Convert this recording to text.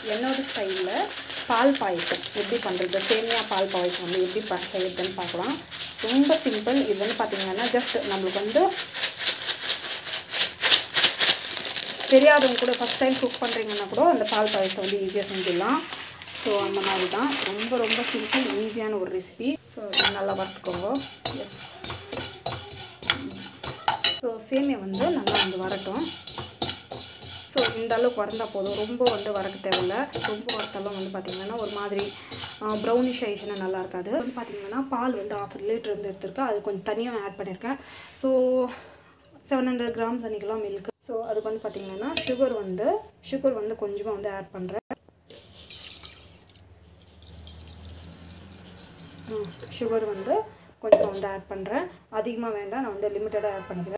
என்னோட ஸ்டைலில் பால் பாயசம் எப்படி பண்ணுறது சேமியா பால் பாயசம் வந்து எப்படி ப செய்யறதுன்னு பார்க்கலாம் ரொம்ப சிம்பிள் இது வந்து பார்த்திங்கன்னா ஜஸ்ட் நம்மளுக்கு வந்து தெரியாதவங்க கூட ஃபஸ்ட் டைம் குக் பண்ணுறீங்கன்னா கூட அந்த பால் பாயசம் வந்து ஈஸியாக செஞ்சிடலாம் ஸோ அந்த மாதிரி தான் ரொம்ப ரொம்ப சிம்பிள் ஈஸியான ஒரு ரெசிபி ஸோ நல்லா வறுத்துக்கோங்க எஸ் ஸோ சேமியா வந்து நல்லா வந்து வரட்டும் ஸோ இந்த அளவுக்கு வறந்தா போதும் ரொம்ப வந்து வறக்க தேவையில்ல ரொம்ப வறுத்தாலும் வந்து பார்த்திங்கன்னா ஒரு மாதிரி ப்ரௌனிஷ் ஆயிடுச்சுன்னா நல்லா இருக்காது வந்து பார்த்திங்கன்னா பால் வந்து ஆஃப் லிட்டர் வந்து எடுத்திருக்கேன் அது கொஞ்சம் தனியாக ஆட் பண்ணியிருக்கேன் ஸோ செவன் ஹண்ட்ரட் கிராம்ஸ் அன்றைக்கெலாம் மில்க் ஸோ அதுக்கு வந்து பார்த்திங்கன்னா சுகர் வந்து சுகர் வந்து கொஞ்சமாக வந்து ஆட் பண்ணுறேன் சுகர் வந்து கொஞ்சம் வந்து ஆட் பண்ணுறேன் அதிகமாக வேண்டாம் நான் வந்து லிமிட்டடாக ஆட் பண்ணிக்கிறேன்